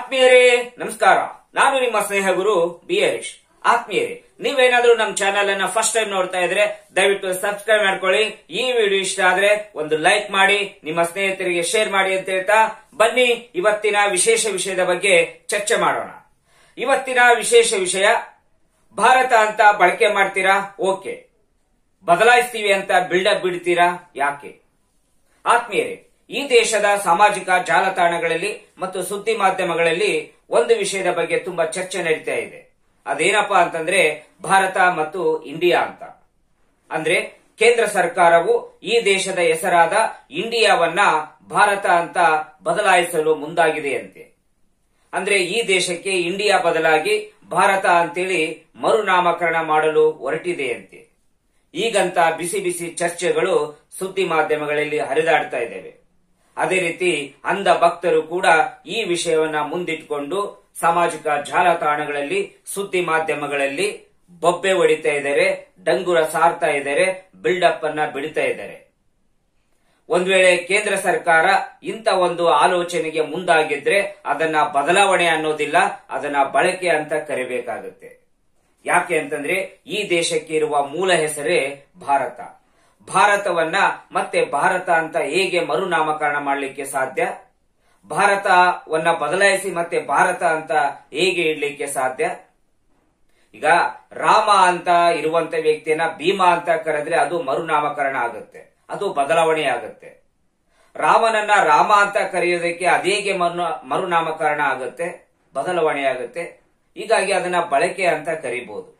ಆತ್ಮೀಯರೇ ನಮಸ್ಕಾರ ನಾನು ನಿಮ್ಮ ಸ್ನೇಹ ಗುರು ಬಿ ಹರೀಶ್ ಆತ್ಮೀಯರೇ ನೀವೇನಾದ್ರೂ ನಮ್ಮ ಚಾನೆಲ್ ಅನ್ನ ಫಸ್ಟ್ ಟೈಮ್ ನೋಡ್ತಾ ಇದ್ರೆ ದಯವಿಟ್ಟು ಸಬ್ಸ್ಕ್ರೈಬ್ ಮಾಡ್ಕೊಳ್ಳಿ ಈ ವಿಡಿಯೋ ಇಷ್ಟ ಆದ್ರೆ ಒಂದು ಲೈಕ್ ಮಾಡಿ ನಿಮ್ಮ ಸ್ನೇಹಿತರಿಗೆ ಶೇರ್ ಮಾಡಿ ಅಂತ ಹೇಳ್ತಾ ಬನ್ನಿ ಇವತ್ತಿನ ವಿಶೇಷ ವಿಷಯದ ಬಗ್ಗೆ ಚರ್ಚೆ ಮಾಡೋಣ ಇವತ್ತಿನ ವಿಶೇಷ ವಿಷಯ ಭಾರತ ಅಂತ ಬಳಕೆ ಮಾಡ್ತೀರಾ ಓಕೆ ಬದಲಾಯಿಸ್ತೀವಿ ಅಂತ ಬಿಲ್ಡಪ್ ಬಿಡ್ತೀರಾ ಯಾಕೆ ಆತ್ಮೀಯರೇ ಈ ದೇಶದ ಸಾಮಾಜಿಕ ಜಾಲತಾಣಗಳಲ್ಲಿ ಮತ್ತು ಸುದ್ದಿ ಮಾಧ್ಯಮಗಳಲ್ಲಿ ಒಂದು ವಿಷಯದ ಬಗ್ಗೆ ತುಂಬಾ ಚರ್ಚೆ ನಡೀತಾ ಇದೆ ಅದೇನಪ್ಪಾ ಅಂತಂದ್ರೆ ಭಾರತ ಮತ್ತು ಇಂಡಿಯಾ ಅಂತ ಅಂದ್ರೆ ಕೇಂದ್ರ ಸರ್ಕಾರವು ಈ ದೇಶದ ಹೆಸರಾದ ಇಂಡಿಯಾವನ್ನ ಭಾರತ ಅಂತ ಬದಲಾಯಿಸಲು ಮುಂದಾಗಿದೆಯಂತೆ ಅಂದ್ರೆ ಈ ದೇಶಕ್ಕೆ ಇಂಡಿಯಾ ಬದಲಾಗಿ ಭಾರತ ಅಂತೇಳಿ ಮರುನಾಮಕರಣ ಮಾಡಲು ಹೊರಟಿದೆಯಂತೆ ಈಗಂತ ಬಿಸಿ ಬಿಸಿ ಚರ್ಚೆಗಳು ಸುದ್ದಿ ಮಾಧ್ಯಮಗಳಲ್ಲಿ ಹರಿದಾಡ್ತಾ ಇದ್ದೇವೆ ಅದೇ ರೀತಿ ಅಂಧ ಭಕ್ತರು ಕೂಡ ಈ ವಿಷಯವನ್ನ ಮುಂದಿಟ್ಟುಕೊಂಡು ಸಾಮಾಜಿಕ ಜಾಲತಾಣಗಳಲ್ಲಿ ಸುದ್ದಿ ಮಾಧ್ಯಮಗಳಲ್ಲಿ ಬೊಬ್ಬೆ ಹೊಡಿತಾ ಇದ್ದಾರೆ ಡಂಗುರ ಸಾರ್ತಾ ಇದ್ದಾರೆ ಬಿಲ್ಡಪ್ ಅನ್ನ ಬಿಡ್ತಾ ಇದ್ದಾರೆ ಒಂದ್ ವೇಳೆ ಕೇಂದ್ರ ಸರ್ಕಾರ ಇಂಥ ಒಂದು ಆಲೋಚನೆಗೆ ಮುಂದಾಗಿದ್ರೆ ಅದನ್ನ ಬದಲಾವಣೆ ಅನ್ನೋದಿಲ್ಲ ಅದನ್ನ ಬಳಕೆ ಅಂತ ಕರಿಬೇಕಾಗುತ್ತೆ ಯಾಕೆ ಅಂತಂದ್ರೆ ಈ ದೇಶಕ್ಕೆ ಇರುವ ಮೂಲ ಹೆಸರೇ ಭಾರತ ಭಾರತವನ್ನ ಮತ್ತೆ ಭಾರತ ಅಂತ ಹೇಗೆ ಮರುನಾಮಕರಣ ಮಾಡಲಿಕ್ಕೆ ಸಾಧ್ಯ ಭಾರತವನ್ನ ಬದಲಾಯಿಸಿ ಮತ್ತೆ ಭಾರತ ಅಂತ ಹೇಗೆ ಇಡ್ಲಿಕ್ಕೆ ಸಾಧ್ಯ ಈಗ ರಾಮ ಅಂತ ಇರುವಂತ ವ್ಯಕ್ತಿಯನ್ನ ಭೀಮಾ ಅಂತ ಕರೆದ್ರೆ ಅದು ಮರುನಾಮಕರಣ ಆಗುತ್ತೆ ಅದು ಬದಲಾವಣೆ ಆಗುತ್ತೆ ರಾಮನನ್ನ ರಾಮ ಅಂತ ಕರೆಯೋದಕ್ಕೆ ಅದೇಗೆ ಮರು ಮರುನಾಮಕರಣ ಆಗುತ್ತೆ ಬದಲಾವಣೆ ಆಗುತ್ತೆ ಹೀಗಾಗಿ ಅದನ್ನ ಬಳಕೆ ಅಂತ ಕರಿಬಹುದು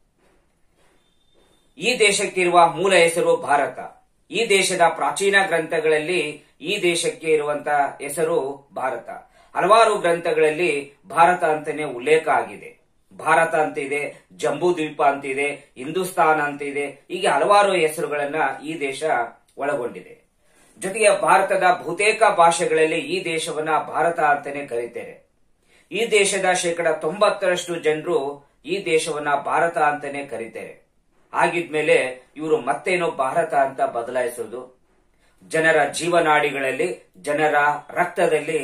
ಈ ದೇಶಕ್ಕಿರುವ ಮೂಲ ಹೆಸರು ಭಾರತ ಈ ದೇಶದ ಪ್ರಾಚೀನ ಗ್ರಂಥಗಳಲ್ಲಿ ಈ ದೇಶಕ್ಕೆ ಇರುವಂತಹ ಹೆಸರು ಭಾರತ ಹಲವಾರು ಗ್ರಂಥಗಳಲ್ಲಿ ಭಾರತ ಅಂತಾನೆ ಉಲ್ಲೇಖ ಆಗಿದೆ ಭಾರತ ಅಂತ ಇದೆ ಜಂಬೂ ದ್ವೀಪ ಅಂತ ಇದೆ ಹಿಂದೂಸ್ತಾನ್ ಅಂತ ಇದೆ ಹೀಗೆ ಹಲವಾರು ಹೆಸರುಗಳನ್ನ ಈ ದೇಶ ಒಳಗೊಂಡಿದೆ ಜೊತೆಗೆ ಭಾರತದ ಬಹುತೇಕ ಭಾಷೆಗಳಲ್ಲಿ ಈ ದೇಶವನ್ನ ಭಾರತ ಅಂತಾನೆ ಕರೀತಾರೆ ಈ ದೇಶದ ಶೇಕಡ ತೊಂಬತ್ತರಷ್ಟು ಜನರು ಈ ದೇಶವನ್ನ ಭಾರತ ಅಂತಾನೆ ಕರೀತಾರೆ ಆಗಿದ್ಮೇಲೆ ಇವರು ಮತ್ತೇನೋ ಭಾರತ ಅಂತ ಬದಲಾಯಿಸೋದು ಜನರ ಜೀವನಾಡಿಗಳಲ್ಲಿ ಜನರ ರಕ್ತದಲ್ಲಿ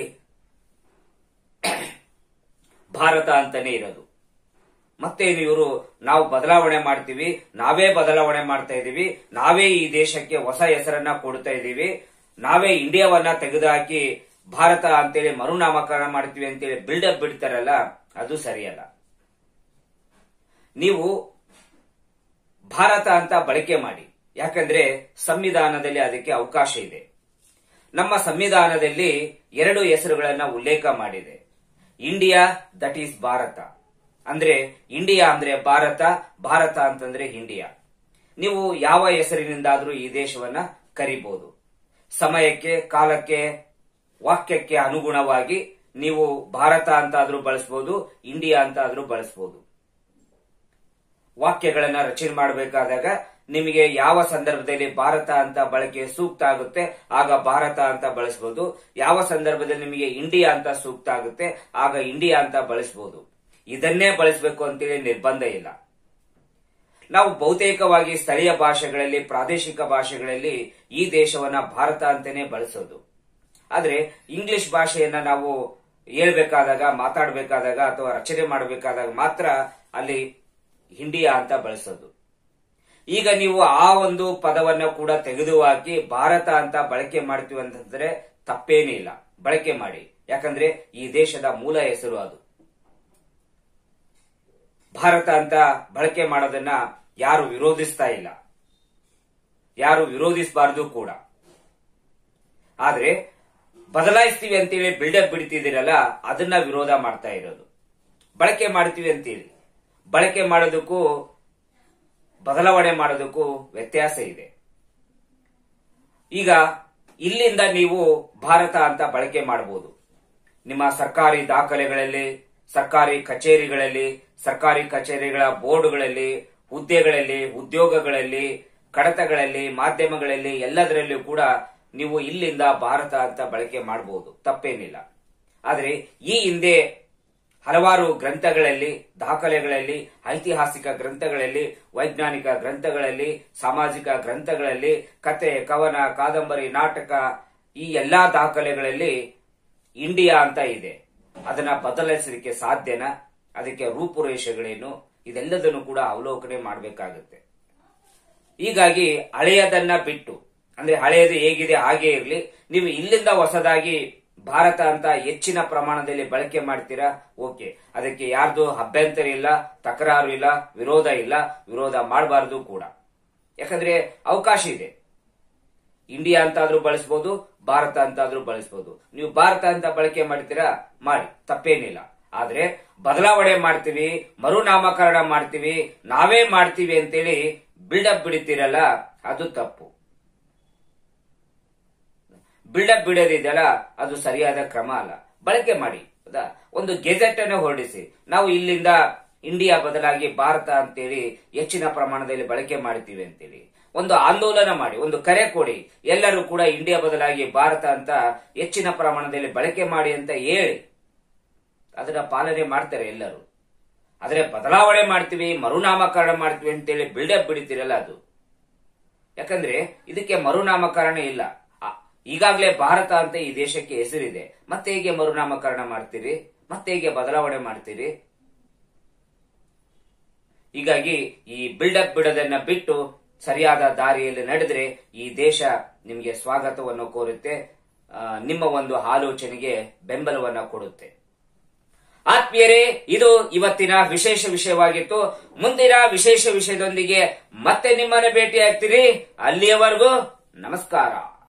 ಭಾರತ ಅಂತಾನೆ ಇರೋದು ಮತ್ತೇನು ಇವರು ನಾವು ಬದಲಾವಣೆ ಮಾಡ್ತೀವಿ ನಾವೇ ಬದಲಾವಣೆ ಮಾಡ್ತಾ ಇದೀವಿ ನಾವೇ ಈ ದೇಶಕ್ಕೆ ಹೊಸ ಹೆಸರನ್ನ ಕೊಡ್ತಾ ಇದೀವಿ ನಾವೇ ಇಂಡಿಯಾವನ್ನ ತೆಗೆದುಹಾಕಿ ಭಾರತ ಅಂತೇಳಿ ಮರುನಾಮಕರಣ ಮಾಡ್ತೀವಿ ಅಂತೇಳಿ ಬಿಲ್ಡಪ್ ಬಿಡ್ತಾರಲ್ಲ ಅದು ಸರಿಯಲ್ಲ ನೀವು ಭಾರತ ಅಂತ ಬಳಕೆ ಮಾಡಿ ಯಾಕಂದ್ರೆ ಸಂವಿಧಾನದಲ್ಲಿ ಅದಕ್ಕೆ ಅವಕಾಶ ಇದೆ ನಮ್ಮ ಸಂವಿಧಾನದಲ್ಲಿ ಎರಡು ಹೆಸರುಗಳನ್ನ ಉಲ್ಲೇಖ ಮಾಡಿದೆ ಇಂಡಿಯಾ ದಟ್ ಈಸ್ ಭಾರತ ಅಂದ್ರೆ ಇಂಡಿಯಾ ಅಂದ್ರೆ ಭಾರತ ಭಾರತ ಅಂತಂದ್ರೆ ಇಂಡಿಯಾ ನೀವು ಯಾವ ಹೆಸರಿನಿಂದಾದ್ರೂ ಈ ದೇಶವನ್ನ ಕರಿಬಹುದು ಸಮಯಕ್ಕೆ ಕಾಲಕ್ಕೆ ವಾಕ್ಯಕ್ಕೆ ಅನುಗುಣವಾಗಿ ನೀವು ಭಾರತ ಅಂತಾದ್ರೂ ಬಳಸಬಹುದು ಇಂಡಿಯಾ ಅಂತಾದ್ರೂ ಬಳಸಬಹುದು ವಾಕ್ಯಗಳನ್ನ ರಚನೆ ಮಾಡಬೇಕಾದಾಗ ನಿಮಗೆ ಯಾವ ಸಂದರ್ಭದಲ್ಲಿ ಭಾರತ ಅಂತ ಬಳಕೆ ಸೂಕ್ತ ಆಗುತ್ತೆ ಆಗ ಭಾರತ ಅಂತ ಬಳಸಬಹುದು ಯಾವ ಸಂದರ್ಭದಲ್ಲಿ ನಿಮಗೆ ಇಂಡಿಯಾ ಅಂತ ಸೂಕ್ತ ಆಗುತ್ತೆ ಆಗ ಇಂಡಿಯಾ ಅಂತ ಬಳಸಬಹುದು ಇದನ್ನೇ ಬಳಸಬೇಕು ಅಂತೇಳಿ ನಿರ್ಬಂಧ ಇಲ್ಲ ನಾವು ಬಹುತೇಕವಾಗಿ ಸ್ಥಳೀಯ ಭಾಷೆಗಳಲ್ಲಿ ಪ್ರಾದೇಶಿಕ ಭಾಷೆಗಳಲ್ಲಿ ಈ ದೇಶವನ್ನ ಭಾರತ ಅಂತಾನೆ ಬಳಸೋದು ಆದ್ರೆ ಇಂಗ್ಲಿಷ್ ಭಾಷೆಯನ್ನ ನಾವು ಹೇಳ್ಬೇಕಾದಾಗ ಮಾತಾಡಬೇಕಾದಾಗ ಅಥವಾ ರಚನೆ ಮಾಡಬೇಕಾದಾಗ ಮಾತ್ರ ಅಲ್ಲಿ ಇಂಡಿಯಾ ಅಂತ ಬಳಸೋದು ಈಗ ನೀವು ಆ ಒಂದು ಪದವನ್ನ ಕೂಡ ತೆಗೆದುಹಾಕಿ ಭಾರತ ಅಂತ ಬಳಕೆ ಮಾಡ್ತೀವಿ ಅಂತಂದ್ರೆ ತಪ್ಪೇನೂ ಇಲ್ಲ ಬಳಕೆ ಮಾಡಿ ಯಾಕಂದ್ರೆ ಈ ದೇಶದ ಮೂಲ ಹೆಸರು ಅದು ಭಾರತ ಅಂತ ಬಳಕೆ ಮಾಡೋದನ್ನ ಯಾರು ವಿರೋಧಿಸ್ತಾ ಇಲ್ಲ ಯಾರು ವಿರೋಧಿಸಬಾರದು ಕೂಡ ಆದ್ರೆ ಬದಲಾಯಿಸ್ತೀವಿ ಅಂತೇಳಿ ಬಿಲ್ಡಪ್ ಬಿಡ್ತಿದ್ದೀರಲ್ಲ ಅದನ್ನ ವಿರೋಧ ಮಾಡ್ತಾ ಇರೋದು ಬಳಕೆ ಮಾಡ್ತೀವಿ ಅಂತೇಳಿ ಬಳಕೆ ಮಾಡೋದಕ್ಕೂ ಬದಲಾವಣೆ ಮಾಡೋದಕ್ಕೂ ವ್ಯತ್ಯಾಸ ಇದೆ ಈಗ ಇಲ್ಲಿಂದ ನೀವು ಭಾರತ ಅಂತ ಬಳಕೆ ಮಾಡಬಹುದು ನಿಮ್ಮ ಸರ್ಕಾರಿ ದಾಖಲೆಗಳಲ್ಲಿ ಸರ್ಕಾರಿ ಕಚೇರಿಗಳಲ್ಲಿ ಸರ್ಕಾರಿ ಕಚೇರಿಗಳ ಬೋರ್ಡ್ಗಳಲ್ಲಿ ಹುದ್ದೆಗಳಲ್ಲಿ ಉದ್ಯೋಗಗಳಲ್ಲಿ ಕಡತಗಳಲ್ಲಿ ಮಾಧ್ಯಮಗಳಲ್ಲಿ ಎಲ್ಲದರಲ್ಲೂ ಕೂಡ ನೀವು ಇಲ್ಲಿಂದ ಭಾರತ ಅಂತ ಬಳಕೆ ಮಾಡಬಹುದು ತಪ್ಪೇನಿಲ್ಲ ಆದರೆ ಈ ಹಿಂದೆ ಹಲವಾರು ಗ್ರಂಥಗಳಲ್ಲಿ ದಾಖಲೆಗಳಲ್ಲಿ ಐತಿಹಾಸಿಕ ಗ್ರಂಥಗಳಲ್ಲಿ ವೈಜ್ಞಾನಿಕ ಗ್ರಂಥಗಳಲ್ಲಿ ಸಾಮಾಜಿಕ ಗ್ರಂಥಗಳಲ್ಲಿ ಕತೆ ಕವನ ಕಾದಂಬರಿ ನಾಟಕ ಈ ಎಲ್ಲಾ ದಾಖಲೆಗಳಲ್ಲಿ ಇಂಡಿಯಾ ಅಂತ ಇದೆ ಅದನ್ನ ಬದಲಾಯಿಸಲಿಕ್ಕೆ ಸಾಧ್ಯನಾ ಅದಕ್ಕೆ ರೂಪುರೇಷೆಗಳೇನು ಇದೆಲ್ಲದನ್ನು ಕೂಡ ಅವಲೋಕನೆ ಮಾಡಬೇಕಾಗುತ್ತೆ ಹೀಗಾಗಿ ಹಳೆಯದನ್ನ ಬಿಟ್ಟು ಅಂದ್ರೆ ಹಳೆಯದು ಹೇಗಿದೆ ಹಾಗೆ ಇರಲಿ ನೀವು ಇಲ್ಲಿಂದ ಹೊಸದಾಗಿ ಭಾರತ ಅಂತ ಹೆಚ್ಚಿನ ಪ್ರಮಾಣದಲ್ಲಿ ಬಳಕೆ ಮಾಡ್ತೀರಾ ಓಕೆ ಅದಕ್ಕೆ ಯಾರ್ದು ಅಭ್ಯಂತರ ಇಲ್ಲ ತಕರಾರು ಇಲ್ಲ ವಿರೋಧ ಇಲ್ಲ ವಿರೋಧ ಮಾಡಬಾರದು ಕೂಡ ಯಾಕಂದ್ರೆ ಅವಕಾಶ ಇದೆ ಇಂಡಿಯಾ ಅಂತಾದ್ರೂ ಬಳಸಬಹುದು ಭಾರತ ಅಂತಾದ್ರೂ ಬಳಸಬಹುದು ನೀವು ಭಾರತ ಅಂತ ಬಳಕೆ ಮಾಡ್ತೀರಾ ಮಾಡಿ ತಪ್ಪೇನಿಲ್ಲ ಆದ್ರೆ ಬದಲಾವಣೆ ಮಾಡ್ತೀವಿ ಮರುನಾಮಕರಣ ಮಾಡ್ತೀವಿ ನಾವೇ ಮಾಡ್ತೀವಿ ಅಂತೇಳಿ ಬಿಲ್ಡಪ್ ಬಿಡ್ತೀರಲ್ಲ ಅದು ತಪ್ಪು ಬಿಲ್ಡಪ್ ಬಿಡೋದಿದೆಯಲ್ಲ ಅದು ಸರಿಯಾದ ಕ್ರಮ ಅಲ್ಲ ಬಳಕೆ ಮಾಡಿ ಹೌದಾ ಒಂದು ಗೆಜೆಟ್ ಅನ್ನು ಹೊರಡಿಸಿ ನಾವು ಇಲ್ಲಿಂದ ಇಂಡಿಯಾ ಬದಲಾಗಿ ಭಾರತ ಅಂತೇಳಿ ಹೆಚ್ಚಿನ ಪ್ರಮಾಣದಲ್ಲಿ ಬಳಕೆ ಮಾಡ್ತೀವಿ ಅಂತೇಳಿ ಒಂದು ಆಂದೋಲನ ಮಾಡಿ ಒಂದು ಕರೆ ಕೊಡಿ ಎಲ್ಲರೂ ಕೂಡ ಇಂಡಿಯಾ ಬದಲಾಗಿ ಭಾರತ ಅಂತ ಹೆಚ್ಚಿನ ಪ್ರಮಾಣದಲ್ಲಿ ಬಳಕೆ ಮಾಡಿ ಅಂತ ಹೇಳಿ ಅದನ್ನ ಪಾಲನೆ ಮಾಡ್ತಾರೆ ಎಲ್ಲರೂ ಆದ್ರೆ ಬದಲಾವಣೆ ಮಾಡ್ತೀವಿ ಮರುನಾಮಕರಣ ಮಾಡ್ತೀವಿ ಅಂತೇಳಿ ಬಿಲ್ಡಪ್ ಬಿಡ್ತೀರಲ್ಲ ಅದು ಯಾಕಂದ್ರೆ ಇದಕ್ಕೆ ಮರುನಾಮಕರಣ ಇಲ್ಲ ಆ- ಈಗಾಗಲೇ ಭಾರತ ಅಂತ ಈ ದೇಶಕ್ಕೆ ಹೆಸರಿದೆ ಮತ್ತೆ ಹೇಗೆ ಮರುನಾಮಕರಣ ಮಾಡ್ತೀರಿ ಮತ್ತೆ ಹೇಗೆ ಬದಲಾವಣೆ ಮಾಡ್ತೀರಿ ಹೀಗಾಗಿ ಈ ಬಿಲ್ಡಪ್ ಬಿಡೋದನ್ನ ಬಿಟ್ಟು ಸರಿಯಾದ ದಾರಿಯಲ್ಲಿ ನಡೆದ್ರೆ ಈ ದೇಶ ನಿಮಗೆ ಸ್ವಾಗತವನ್ನು ಕೋರುತ್ತೆ ಆ, ನಿಮ್ಮ ಒಂದು ಆಲೋಚನೆಗೆ ಬೆಂಬಲವನ್ನ ಕೊಡುತ್ತೆ ಆತ್ಮೀಯರೇ ಇದು ಇವತ್ತಿನ ವಿಶೇಷ ವಿಷಯವಾಗಿತ್ತು ಮುಂದಿನ ವಿಶೇಷ ವಿಷಯದೊಂದಿಗೆ ಮತ್ತೆ ನಿಮ್ಮನ್ನ ಭೇಟಿ ಆಗ್ತೀರಿ ಅಲ್ಲಿಯವರೆಗೂ ನಮಸ್ಕಾರ